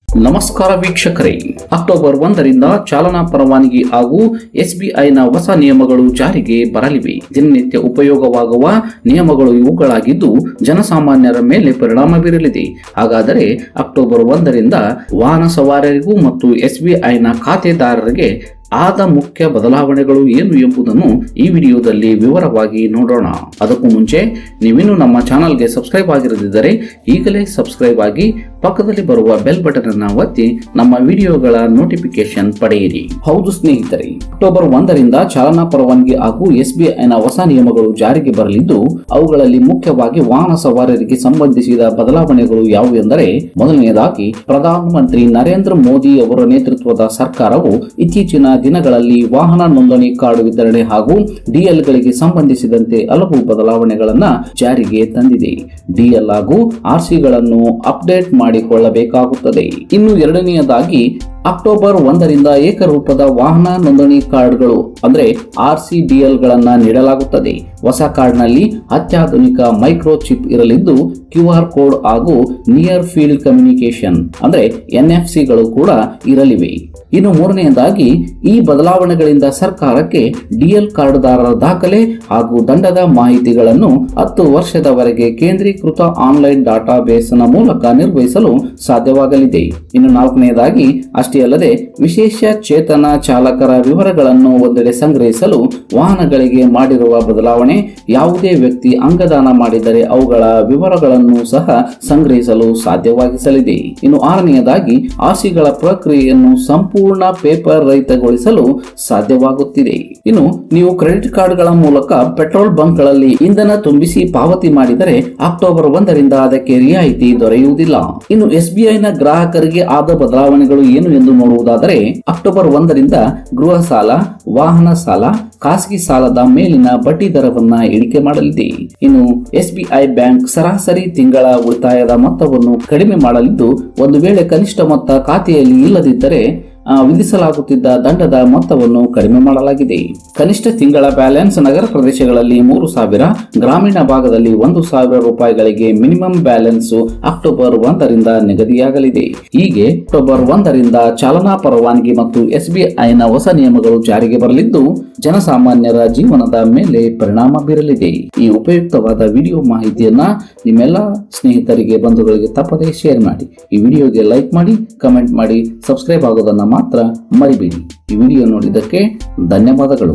ನಮಸ್ಕಾರ ವೀಕ್ಷಕರೇ ಅಕ್ಟೋಬರ್ ಒಂದರಿಂದ ಚಾಲನಾ ಪರವಾನಗಿ ಹಾಗೂ ಎಸ್ಬಿಐನ ಹೊಸ ನಿಯಮಗಳು ಜಾರಿಗೆ ಬರಲಿವೆ ದಿನನಿತ್ಯ ಉಪಯೋಗವಾಗುವ ನಿಯಮಗಳು ಇವುಗಳಾಗಿದ್ದು ಜನಸಾಮಾನ್ಯರ ಮೇಲೆ ಪರಿಣಾಮ ಬೀರಲಿದೆ ಹಾಗಾದರೆ ಅಕ್ಟೋಬರ್ ಒಂದರಿಂದ ವಾಹನ ಸವಾರರಿಗೂ ಮತ್ತು ಎಸ್ಬಿಐನ ಖಾತೆದಾರರಿಗೆ ಆದ ಮುಖ್ಯ ಬದಲಾವಣೆಗಳು ಏನು ಎಂಬುದನ್ನು ಈ ವಿಡಿಯೋದಲ್ಲಿ ವಿವರವಾಗಿ ನೋಡೋಣ ಅದಕ್ಕೂ ಮುಂಚೆ ನೀವಿನ್ನೂ ನಮ್ಮ ಚಾನಲ್ಗೆ ಸಬ್ಸ್ಕ್ರೈಬ್ ಆಗಿರದಿದ್ದರೆ ಈಗಲೇ ಸಬ್ಸ್ಕ್ರೈಬ್ ಆಗಿ ಪಕ್ಕದಲ್ಲಿ ಬರುವ ಬೆಲ್ ಬಟನ್ ಅನ್ನು ಒತ್ತಿ ನಮ್ಮ ವಿಡಿಯೋಗಳ ನೋಟಿಫಿಕೇಶನ್ ಪಡೆಯಿರಿ ಹೌದು ಸ್ನೇಹಿತರೆ ಅಕ್ಟೋಬರ್ ಒಂದರಿಂದ ಚಾಲನಾ ಪರವಾನಗಿ ಹಾಗೂ ಎಸ್ಬಿಐನ ಹೊಸ ನಿಯಮಗಳು ಜಾರಿಗೆ ಬರಲಿದ್ದು ಅವುಗಳಲ್ಲಿ ಮುಖ್ಯವಾಗಿ ವಾಹನ ಸವಾರರಿಗೆ ಸಂಬಂಧಿಸಿದ ಬದಲಾವಣೆಗಳು ಯಾವುವು ಎಂದರೆ ಮೊದಲನೆಯದಾಗಿ ಪ್ರಧಾನಮಂತ್ರಿ ನರೇಂದ್ರ ಮೋದಿ ಅವರ ನೇತೃತ್ವದ ಸರ್ಕಾರವು ಇತ್ತೀಚಿನ ದಿನಗಳಲ್ಲಿ ವಾಹನ ನೋಂದಣಿ ಕಾರ್ಡ್ ವಿತರಣೆ ಹಾಗೂ ಡಿಎಲ್ಗಳಿಗೆ ಸಂಬಂಧಿಸಿದಂತೆ ಹಲವು ಬದಲಾವಣೆಗಳನ್ನ ಜಾರಿಗೆ ತಂದಿದೆ ಡಿಎಲ್ ಹಾಗೂ ಆರ್ಸಿಗಳನ್ನು ಅಪ್ಡೇಟ್ ಮಾಡಿಕೊಳ್ಳಬೇಕಾಗುತ್ತದೆ ಇನ್ನು ಎರಡನೆಯದಾಗಿ ಅಕ್ಟೋಬರ್ ಒಂದರಿಂದ ಏಕರೂಪದ ವಾಹನ ನೋಂದಣಿ ಕಾರ್ಡ್ಗಳು ಅಂದ್ರೆ ಆರ್ ಸಿ ಡಿಎಲ್ ಗಳನ್ನ ನೀಡಲಾಗುತ್ತದೆ ಹೊಸ ಕಾರ್ಡ್ನಲ್ಲಿ ಅತ್ಯಾಧುನಿಕ ಮೈಕ್ರೋ ಚಿಪ್ ಇರಲಿದ್ದು ಕ್ಯೂ ಆರ್ ಕೋಡ್ ಹಾಗೂ ನಿಯರ್ ಫೀಲ್ಡ್ ಕಮ್ಯುನಿಕೇಶನ್ ಅಂದ್ರೆ ಎನ್ಎಫ್ಸಿ ಗಳು ಕೂಡ ಇರಲಿವೆ ಇನ್ನು ಮೂರನೆಯದಾಗಿ ಈ ಬದಲಾವಣೆಗಳಿಂದ ಸರ್ಕಾರಕ್ಕೆ ಡಿಎಲ್ ಕಾರ್ಡ್ದಾರರ ದಾಖಲೆ ಹಾಗೂ ದಂಡದ ಮಾಹಿತಿಗಳನ್ನು ಹತ್ತು ವರ್ಷದವರೆಗೆ ಕೇಂದ್ರೀಕೃತ ಆನ್ಲೈನ್ ಡಾಟಾ ಬೇಸ್ನ ಮೂಲಕ ನಿರ್ವಹಿಸಲು ಸಾಧ್ಯವಾಗಲಿದೆ ಇನ್ನು ನಾಲ್ಕನೆಯದಾಗಿ ಅಷ್ಟೇ ಅಲ್ಲದೆ ವಿಶೇಷ ಚೇತನ ಚಾಲಕರ ವಿವರಗಳನ್ನು ಒಂದೆಡೆ ಸಂಗ್ರಹಿಸಲು ವಾಹನಗಳಿಗೆ ಮಾಡಿರುವ ಬದಲಾವಣೆ ಯಾವುದೇ ವ್ಯಕ್ತಿ ಅಂಗದಾನ ಮಾಡಿದರೆ ಅವುಗಳ ವಿವರಗಳನ್ನು ಸಹ ಸಂಗ್ರಹಿಸಲು ಸಾಧ್ಯವಾಗಿಸಲಿದೆ ಇನ್ನು ಆರನೆಯದಾಗಿ ಆರ್ಸಿಗಳ ಪ್ರಕ್ರಿಯೆಯನ್ನು ಸಂಪೂರ್ಣ ಪೇಪರ್ ರಹಿತಗೊಳಿಸಲು ಸಾಧ್ಯವಾಗುತ್ತಿದೆ ಇನ್ನು ನೀವು ಕ್ರೆಡಿಟ್ ಕಾರ್ಡ್ಗಳ ಮೂಲಕ ಪೆಟ್ರೋಲ್ ಬಂಕ್ಗಳಲ್ಲಿ ಇಂಧನ ತುಂಬಿಸಿ ಪಾವತಿ ಮಾಡಿದರೆ ಅಕ್ಟೋಬರ್ ಒಂದರಿಂದ ಅದಕ್ಕೆ ರಿಯಾಯಿತಿ ದೊರೆಯುವುದಿಲ್ಲ ಇನ್ನು ಎಸ್ಬಿಐನ ಗ್ರಾಹಕರಿಗೆ ಆದ ಬದಲಾವಣೆಗಳು ಏನು ಎಂದು ನೋಡುವುದಾದರೆ ಅಕ್ಟೋಬರ್ ಒಂದರಿಂದ ಗೃಹ ಸಾಲ ವಾಹನ ಸಾಲ ಖಾಸಗಿ ಸಾಲದ ಮೇಲಿನ ಬಡ್ಡಿ ದರವನ್ನ ಇಳಿಕೆ ಮಾಡಲಿದೆ ಇನ್ನು ಎಸ್ಬಿಐ ಬ್ಯಾಂಕ್ ಸರಾಸರಿ ತಿಂಗಳ ಉಳಿತಾಯದ ಮೊತ್ತವನ್ನು ಕಡಿಮೆ ಮಾಡಲಿದ್ದು ಒಂದು ವೇಳೆ ಕನಿಷ್ಠ ಮೊತ್ತ ಖಾತೆಯಲ್ಲಿ ಇಲ್ಲದಿದ್ದರೆ ಆ, ವಿಧಿಸಲಾಗುತ್ತಿದ್ದ ದಂಡದ ಮೊತ್ತವನ್ನು ಕಡಿಮೆ ಮಾಡಲಾಗಿದೆ ಕನಿಷ್ಠ ತಿಂಗಳ ಬ್ಯಾಲೆನ್ಸ್ ನಗರ ಪ್ರದೇಶಗಳಲ್ಲಿ ಮೂರು ಸಾವಿರ ಗ್ರಾಮೀಣ ಭಾಗದಲ್ಲಿ ಒಂದು ಸಾವಿರ ರೂಪಾಯಿಗಳಿಗೆ ಮಿನಿಮಮ್ ಬ್ಯಾಲೆನ್ಸ್ ಅಕ್ಟೋಬರ್ ಒಂದರಿಂದ ನಿಗದಿಯಾಗಲಿದೆ ಹೀಗೆ ಅಕ್ಟೋಬರ್ ಒಂದರಿಂದ ಚಾಲನಾ ಪರವಾನಗಿ ಮತ್ತು ಎಸ್ಬಿಐನ ಹೊಸ ನಿಯಮಗಳು ಜಾರಿಗೆ ಬರಲಿದ್ದು ಜನಸಾಮಾನ್ಯರ ಜೀವನದ ಮೇಲೆ ಪರಿಣಾಮ ಬೀರಲಿದೆ ಈ ಉಪಯುಕ್ತವಾದ ವಿಡಿಯೋ ಮಾಹಿತಿಯನ್ನ ನಿಮ್ಮೆಲ್ಲ ಸ್ನೇಹಿತರಿಗೆ ಬಂಧುಗಳಿಗೆ ತಪ್ಪದೇ ಶೇರ್ ಮಾಡಿ ಈ ವಿಡಿಯೋಗೆ ಲೈಕ್ ಮಾಡಿ ಕಮೆಂಟ್ ಮಾಡಿ ಸಬ್ಸ್ಕ್ರೈಬ್ ಆಗೋದನ್ನ ಮಾತ್ರ ಮರಿಬೇಡಿ ಈ ವಿಡಿಯೋ ನೋಡಿದ್ದಕ್ಕೆ ಧನ್ಯವಾದಗಳು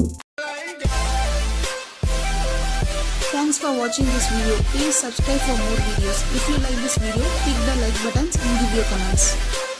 Thanks for watching this video. Please subscribe for more videos. If you like this video, click the like buttons and give your comments.